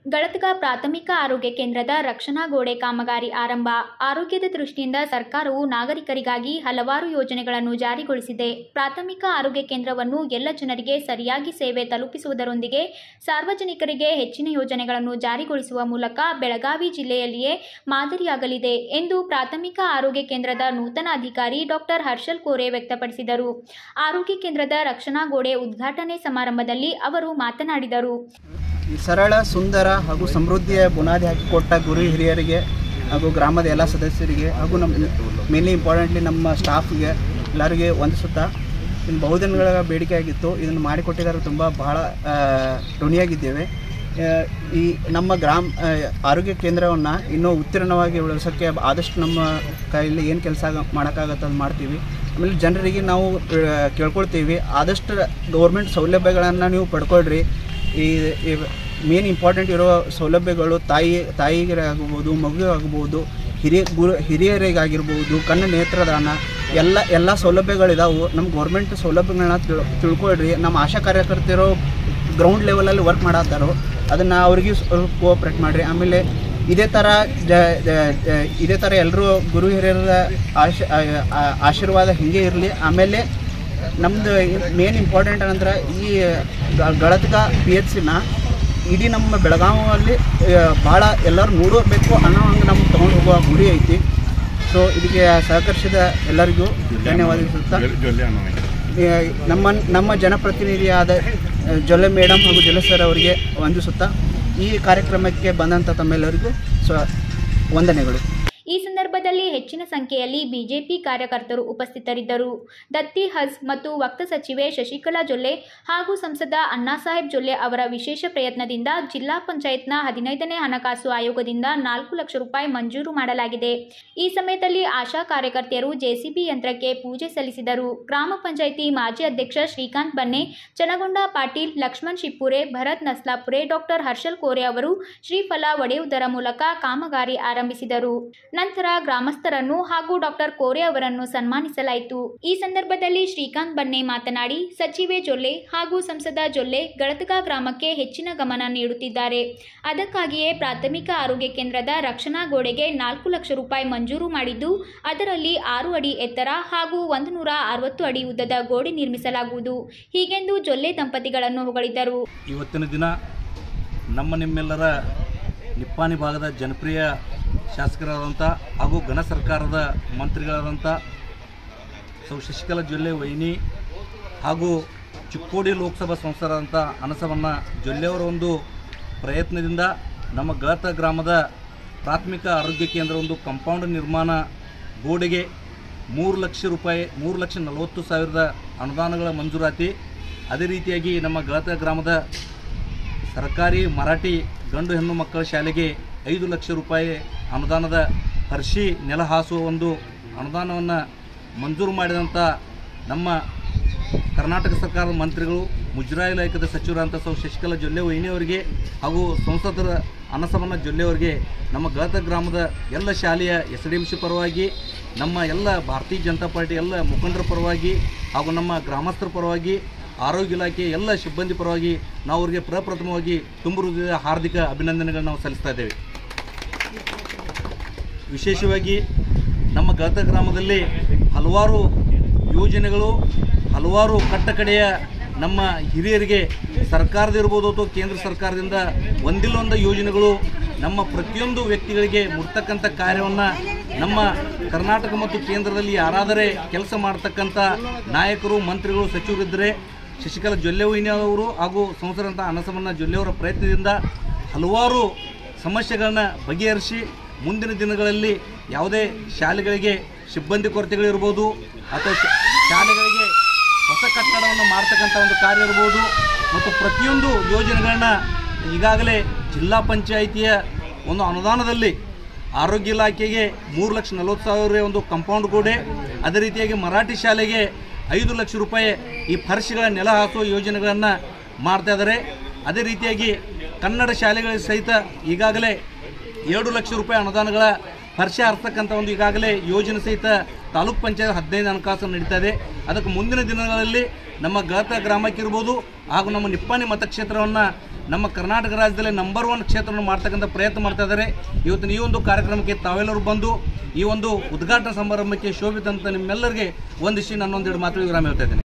ಗಳತ್ಗ ಪ್ರಾಥಮಿಕ ಆರೋಗ್ಯ ಕೇಂದ್ರದ ರಕ್ಷಣಾ ಗೋಡೆ ಕಾಮಗಾರಿ ಆರಂಭ ಆರೋಗ್ಯದ ದೃಷ್ಟಿಯಿಂದ ಸರ್ಕಾರವು ನಾಗರಿಕರಿಗಾಗಿ ಹಲವಾರು ಯೋಜನೆಗಳನ್ನು ಜಾರಿಗೊಳಿಸಿದೆ ಪ್ರಾಥಮಿಕ ಆರೋಗ್ಯ ಕೇಂದ್ರವನ್ನು ಎಲ್ಲ ಜನರಿಗೆ ಸರಿಯಾಗಿ ಸೇವೆ ತಲುಪಿಸುವುದರೊಂದಿಗೆ ಸಾರ್ವಜನಿಕರಿಗೆ ಹೆಚ್ಚಿನ ಯೋಜನೆಗಳನ್ನು ಜಾರಿಗೊಳಿಸುವ ಮೂಲಕ ಬೆಳಗಾವಿ ಜಿಲ್ಲೆಯಲ್ಲಿಯೇ ಮಾದರಿಯಾಗಲಿದೆ ಎಂದು ಪ್ರಾಥಮಿಕ ಆರೋಗ್ಯ ಕೇಂದ್ರದ ನೂತನ ಅಧಿಕಾರಿ ಡಾಕ್ಟರ್ ಹರ್ಷಲ್ ಕೋರೆ ವ್ಯಕ್ತಪಡಿಸಿದರು ಆರೋಗ್ಯ ಕೇಂದ್ರದ ರಕ್ಷಣಾ ಗೋಡೆ ಉದ್ಘಾಟನೆ ಸಮಾರಂಭದಲ್ಲಿ ಅವರು ಮಾತನಾಡಿದರು ಈ ಸರಳ ಸುಂದರ ಹಾಗೂ ಸಮೃದ್ಧಿಯ ಬುನಾದಿ ಹಾಕಿಕೊಟ್ಟ ಗುರು ಹಿರಿಯರಿಗೆ ಹಾಗೂ ಗ್ರಾಮದ ಎಲ್ಲ ಸದಸ್ಯರಿಗೆ ಹಾಗೂ ನಮ್ಮ ಮೇನ್ಲಿ ಇಂಪಾರ್ಟೆಂಟ್ಲಿ ನಮ್ಮ ಸ್ಟಾಫ್ಗೆ ಎಲ್ಲರಿಗೆ ವಂದಿಸುತ್ತಾ ಇನ್ನು ಬಹುದಿನಗಳ ಬೇಡಿಕೆ ಆಗಿತ್ತು ಇದನ್ನು ಮಾಡಿಕೊಟ್ಟಿದ್ದಾರೆ ತುಂಬ ಬಹಳ ಆ, ಋಣಿಯಾಗಿದ್ದೇವೆ ಆ, ಈ ನಮ್ಮ ಗ್ರಾಮ ಆ, ಆರೋಗ್ಯ ಕೇಂದ್ರವನ್ನು ಇನ್ನೂ ಉತ್ತೀರ್ಣವಾಗಿ ಉಳಿಸೋಕ್ಕೆ ಆದಷ್ಟು ನಮ್ಮ ಕೈಯಲ್ಲಿ ಏನು ಕೆಲಸ ಮಾಡೋಕ್ಕಾಗತ್ತೆ ಅದು ಮಾಡ್ತೀವಿ ಆಮೇಲೆ ಜನರಿಗೆ ನಾವು ಆ, ಕೇಳ್ಕೊಳ್ತೀವಿ ಆದಷ್ಟು ಗೌರ್ಮೆಂಟ್ ಸೌಲಭ್ಯಗಳನ್ನು ನೀವು ಪಡ್ಕೊಳ್ರಿ ಈ ಮೇನ್ ಇಂಪಾರ್ಟೆಂಟ್ ಇರೋ ಸೌಲಭ್ಯಗಳು ತಾಯಿ ತಾಯಿಗೆ ಆಗ್ಬೋದು ಮಗು ಆಗ್ಬೋದು ಹಿರಿಯ ಗುರು ಹಿರಿಯರಿಗಾಗಿರ್ಬೋದು ಕಣ್ಣು ನೇತ್ರದಾನ ಎಲ್ಲ ಎಲ್ಲ ಸೌಲಭ್ಯಗಳಿದಾವೆ ನಮ್ಮ ಗೌರ್ಮೆಂಟ್ ಸೌಲಭ್ಯಗಳನ್ನ ತಿಳ್ ತಿಳ್ಕೊಳ್ರಿ ನಮ್ಮ ಆಶಾ ಕಾರ್ಯಕರ್ತರು ಗ್ರೌಂಡ್ ಲೆವೆಲಲ್ಲಿ ವರ್ಕ್ ಮಾಡತ್ತಾರೋ ಅದನ್ನು ಅವ್ರಿಗೆ ಸ್ವಲ್ಪ ಕೋಆಪ್ರೇಟ್ ಮಾಡಿರಿ ಆಮೇಲೆ ಇದೇ ಥರ ಜ ಜ- ಜ- ಇದೇ ಥರ ಎಲ್ಲರೂ ಗುರು ಹಿರಿಯರ ಆಶ ಆ- ಆ- ಆಶೀರ್ವಾದ ಹಿಂಗೆ ಇರಲಿ ಆಮೇಲೆ ನಮ್ಮದು ಮೇನ್ ಇಂಪಾರ್ಟೆಂಟ್ ಏನಂದ್ರೆ ಈ ಗ- ಗಳತ್ಗ ಪಿ ಎಚ್ ಸಿನ ಇಡೀ ನಮ್ಮ ಬೆಳಗಾವಿಯಲ್ಲಿ ಭಾಳ ಎಲ್ಲರೂ ನೋಡಬೇಕು ಅನ್ನೋ ಹಂಗೆ ನಮ್ಗೆ ತೊಗೊಂಡು ಹೋಗುವ ಗುರಿ ಐತಿ ಸೊ ಇದಕ್ಕೆ ಸಹಕರಿಸಿದ ಎಲ್ಲರಿಗೂ ಧನ್ಯವಾದ ನಮ್ಮ ನಮ್ಮ ಜನಪ್ರತಿನಿಧಿಯಾದ ಆ, ಜೊಲ್ಲೆ ಮೇಡಮ್ ಹಾಗೂ ಜೊಲ್ಲೆ ಸರ್ ಅವರಿಗೆ ವಂದಿಸುತ್ತಾ ಈ ಕಾರ್ಯಕ್ರಮಕ್ಕೆ ಬಂದಂಥ ತಮ್ಮೆಲ್ಲರಿಗೂ ಸ್ವ ವಂದನೆಗಳು ಈ ಸಂದರ್ಭದಲ್ಲಿ ಹೆಚ್ಚಿನ ಸಂಖ್ಯೆಯಲ್ಲಿ ಬಿಜೆಪಿ ಕಾರ್ಯಕರ್ತರು ಉಪಸ್ಥಿತರಿದ್ದರು ದತ್ತಿ ಹಜ್ ಮತ್ತು ವಕ್ತ ಸಚಿವೆ ಶಶಿಕಲಾ ಜೊಲ್ಲೆ ಹಾಗೂ ಸಂಸದ ಅಣ್ಣಾಸಾಹೇಬ್ ಜೊಲ್ಲೆ ಅವರ ವಿಶೇಷ ಪ್ರಯತ್ನದಿಂದ ಜಿಲ್ಲಾ ಪಂಚಾಯತ್ನ ಹದಿನೈದನೇ ಹಣಕಾಸು ಆಯೋಗದಿಂದ ನಾಲ್ಕು ಲಕ್ಷ ರೂಪಾಯಿ ಮಂಜೂರು ಮಾಡಲಾಗಿದೆ ಈ ಸಮಯದಲ್ಲಿ ಆಶಾ ಕಾರ್ಯಕರ್ತೆಯರು ಜೆಸಿಬಿ ಯಂತ್ರಕ್ಕೆ ಪೂಜೆ ಸಲ್ಲಿಸಿದರು ಗ್ರಾಮ ಪಂಚಾಯಿತಿ ಮಾಜಿ ಅಧ್ಯಕ್ಷ ಶ್ರೀಕಾಂತ್ ಬನ್ನೆ ಚನಗೊಂಡ ಪಾಟೀಲ್ ಲಕ್ಷ್ಮಣ್ ಶಿಪ್ಪುರೆ ಭರತ್ ನಸ್ಲಾಪುರೆ ಡಾಕ್ಟರ್ ಹರ್ಷಲ್ ಕೋರೆ ಅವರು ಶ್ರೀಫಲ ಒಡೆಯುವುದರ ಮೂಲಕ ಕಾಮಗಾರಿ ಆರಂಭಿಸಿದರು ನಂತರ ಗ್ರಾಮಸ್ಥರನ್ನು ಹಾಗೂ ಡಾಕ್ಟರ್ ಕೋರೆ ಅವರನ್ನು ಸನ್ಮಾನಿಸಲಾಯಿತು ಈ ಸಂದರ್ಭದಲ್ಲಿ ಶ್ರೀಕಾಂತ್ ಬನ್ನೆ ಮಾತನಾಡಿ ಸಚಿವೆ ಜೊಲ್ಲೆ ಹಾಗೂ ಸಂಸದ ಜೊಲ್ಲೆ ಗಳತಗ ಗ್ರಾಮಕ್ಕೆ ಹೆಚ್ಚಿನ ಗಮನ ನೀಡುತ್ತಿದ್ದಾರೆ ಅದಕ್ಕಾಗಿಯೇ ಪ್ರಾಥಮಿಕ ಆರೋಗ್ಯ ಕೇಂದ್ರದ ರಕ್ಷಣಾ ಗೋಡೆಗೆ ನಾಲ್ಕು ಲಕ್ಷ ರೂಪಾಯಿ ಮಂಜೂರು ಮಾಡಿದ್ದು ಅದರಲ್ಲಿ ಆರು ಅಡಿ ಎತ್ತರ ಹಾಗೂ ಒಂದು ನೂರ ಅರವತ್ತು ಅಡಿ ಉದ್ದದ ಗೋಡೆ ನಿರ್ಮಿಸಲಾಗುವುದು ಹೀಗೆಂದು ಜೊಲ್ಲೆ ದಂಪತಿಗಳನ್ನು ಹೊಗಳಿದರು ಇವತ್ತಿನ ದಿನ ನಮ್ಮ ನಿಮ್ಮೆಲ್ಲರ ನಿಪ್ಪಾಣಿ ಭಾಗದ ಜನಪ್ರಿಯ ಶಾಸಕರಾದಂಥ ಹಾಗೂ ಘನ ಸರ್ಕಾರದ ಮಂತ್ರಿಗಳಾದಂಥ ಸೌ ಶಶಿಕಲಾ ಜೊಲ್ಲೆ ವೈನಿ ಹಾಗೂ ಚಿಕ್ಕೋಡಿ ಲೋಕಸಭಾ ಸಂಸದರಾದಂಥ ಅನಸವನ್ನ ಜೊಲ್ಲೆಯವರ ಒಂದು ಪ್ರಯತ್ನದಿಂದ ನಮ್ಮ ಗಳತ ಗ್ರಾಮದ ಪ್ರಾಥಮಿಕ ಆರೋಗ್ಯ ಕೇಂದ್ರ ಒಂದು ಕಂಪೌಂಡ್ ನಿರ್ಮಾಣ ಗೋಡೆಗೆ ಮೂರು ಲಕ್ಷ ರೂಪಾಯಿ ಮೂರು ಲಕ್ಷ ನಲವತ್ತು ಸಾವಿರದ ಅನುದಾನಗಳ ಮಂಜೂರಾತಿ ಅದೇ ರೀತಿಯಾಗಿ ನಮ್ಮ ಗಳತ ಗ್ರಾಮದ ಸರ್ಕಾರಿ ಮರಾಠಿ ಗಂಡು ಹೆಣ್ಣು ಮಕ್ಕಳ ಶಾಲೆಗೆ ಐದು ಲಕ್ಷ ರೂಪಾಯಿ ಅನುದಾನದ ಹರ್ಷಿ ನೆಲ ಹಾಸುವ ಒಂದು ಅನುದಾನವನ್ನು ಮಂಜೂರು ಮಾಡಿದಂಥ ನಮ್ಮ ಕರ್ನಾಟಕ ಸರ್ಕಾರದ ಮಂತ್ರಿಗಳು ಮುಜರಾಯಿ ಇಲಾಖೆದ ಸಚಿವರಾದಂಥ ಸೌ ಶಶಿಕಲಾ ಜೊಲ್ಲೆ ವೈನಿಯವರಿಗೆ ಹಾಗೂ ಸಂಸದರ ಅನಸವನ್ನ ಜೊಲ್ಲೆಯವರಿಗೆ ನಮ್ಮ ಗಾತ ಗ್ರಾಮದ ಎಲ್ಲ ಶಾಲೆಯ ಎಸ್ ಡಿ ಎಂ ಸಿ ಪರವಾಗಿ ನಮ್ಮ ಎಲ್ಲ ಭಾರತೀಯ ಜನತಾ ಪಾರ್ಟಿ ಎಲ್ಲ ಮುಖಂಡರ ಪರವಾಗಿ ಹಾಗೂ ನಮ್ಮ ಗ್ರಾಮಸ್ಥರ ಪರವಾಗಿ ಆರೋಗ್ಯ ಇಲಾಖೆ ಎಲ್ಲ ಸಿಬ್ಬಂದಿ ಪರವಾಗಿ ನಾವು ಅವರಿಗೆ ಪ್ರಪ್ರಥಮವಾಗಿ ತುಂಬು ಹೃದಯದ ಹಾರ್ದಿಕ ಅಭಿನಂದನೆಗಳನ್ನು ನಾವು ಸಲ್ಲಿಸ್ತಾ ಇದ್ದೇವೆ ವಿಶೇಷವಾಗಿ ನಮ್ಮ ಗಾತ ಗ್ರಾಮದಲ್ಲಿ ಹಲವಾರು ಯೋಜನೆಗಳು ಹಲವಾರು ಕಟ್ಟಕಡೆಯ ನಮ್ಮ ಹಿರಿಯರಿಗೆ ಸರ್ಕಾರದಿರ್ಬೋದು ಅಥವಾ ಕೇಂದ್ರ ಸರ್ಕಾರದಿಂದ ಒಂದಿಲ್ಲ ಒಂದು ಯೋಜನೆಗಳು ನಮ್ಮ ಪ್ರತಿಯೊಂದು ವ್ಯಕ್ತಿಗಳಿಗೆ ಮುಟ್ತಕ್ಕಂಥ ಕಾರ್ಯವನ್ನು ನಮ್ಮ ಕರ್ನಾಟಕ ಮತ್ತು ಕೇಂದ್ರದಲ್ಲಿ ಯಾರಾದರೆ ಕೆಲಸ ಮಾಡ್ತಕ್ಕಂಥ ನಾಯಕರು ಮಂತ್ರಿಗಳು ಸಚಿವರಿದ್ದರೆ ಶಶಿಕಲಾ ಜೊಲ್ಲೆವೈನಿ ಅವರು ಹಾಗೂ ಸಂಸದಂಥ ಅನಸಮನ್ನ ಜೊಲ್ಲೆಯವರ ಪ್ರಯತ್ನದಿಂದ ಹಲವಾರು ಸಮಸ್ಯೆಗಳನ್ನ ಬಗೆಹರಿಸಿ ಮುಂದಿನ ದಿನಗಳಲ್ಲಿ ಯಾವುದೇ ಶಾಲೆಗಳಿಗೆ ಸಿಬ್ಬಂದಿ ಕೊರತೆಗಳಿರ್ಬೋದು ಅಥವಾ ಶ- ಶಾಲೆಗಳಿಗೆ ಹೊಸ ಕಟ್ಟಡವನ್ನು ಮಾಡ್ತಕ್ಕಂಥ ಒಂದು ಕಾರ್ಯ ಇರ್ಬೋದು ಮತ್ತು ಪ್ರತಿಯೊಂದು ಯೋಜನೆಗಳನ್ನ ಈಗಾಗಲೇ ಜಿಲ್ಲಾ ಪಂಚಾಯಿತಿಯ ಒಂದು ಅನುದಾನದಲ್ಲಿ ಆರೋಗ್ಯ ಇಲಾಖೆಗೆ ಮೂರು ಲಕ್ಷ ನಲವತ್ತು ಸಾವಿರ ಒಂದು ಕಾಂಪೌಂಡ್ ಗೋಡೆ ಅದೇ ರೀತಿಯಾಗಿ ಮರಾಠಿ ಶಾಲೆಗೆ ಐದು ಲಕ್ಷ ರೂಪಾಯಿ ಈ ಫರ್ಶ್ಗಳ ನೆಲ ಹಾಸುವ ಯೋಜನೆಗಳನ್ನು ಮಾಡ್ತಾ ಇದ್ದಾರೆ ಅದೇ ರೀತಿಯಾಗಿ ಕನ್ನಡ ಶಾಲೆಗಳಿಗೆ ಸಹಿತ ಈಗಾಗಲೇ ಎರಡು ಲಕ್ಷ ರೂಪಾಯಿ ಅನುದಾನಗಳ ಪರಿಚಯ ಹರಿಸ್ತಕ್ಕಂಥ ಒಂದು ಈಗಾಗಲೇ ಯೋಜನೆ ಸಹಿತ ತಾಲೂಕ್ ಪಂಚಾಯತ್ ಹದಿನೈದು ಹಣಕಾಸು ನಡೀತಾ ಇದೆ ಅದಕ್ಕೆ ಮುಂದಿನ ದಿನಗಳಲ್ಲಿ ನಮ್ಮ ಗಾತ ಗ್ರಾಮಕ್ಕಿರ್ಬೋದು ಹಾಗೂ ನಮ್ಮ ನಿಪ್ಪಾಣಿ ಮತಕ್ಷೇತ್ರವನ್ನು ನಮ್ಮ ಕರ್ನಾಟಕ ರಾಜ್ಯದಲ್ಲಿ ನಂಬರ್ ಒನ್ ಕ್ಷೇತ್ರವನ್ನು ಮಾಡ್ತಕ್ಕಂಥ ಪ್ರಯತ್ನ ಮಾಡ್ತಾ ಇದ್ದಾರೆ ಇವತ್ತಿನ ಈ ಒಂದು ಕಾರ್ಯಕ್ರಮಕ್ಕೆ ತಾವೆಲ್ಲರೂ ಬಂದು ಈ ಒಂದು ಉದ್ಘಾಟನಾ ಸಮಾರಂಭಕ್ಕೆ ಶೋಭಿತಂತ ನಿಮ್ಮೆಲ್ಲರಿಗೆ ಒಂದಿಷ್ಟು ನನ್ನೊಂದೆರಡು ಮಾತು ವಿರಾಮ ಹೇಳ್ತಾ ಇದ್ದೇನೆ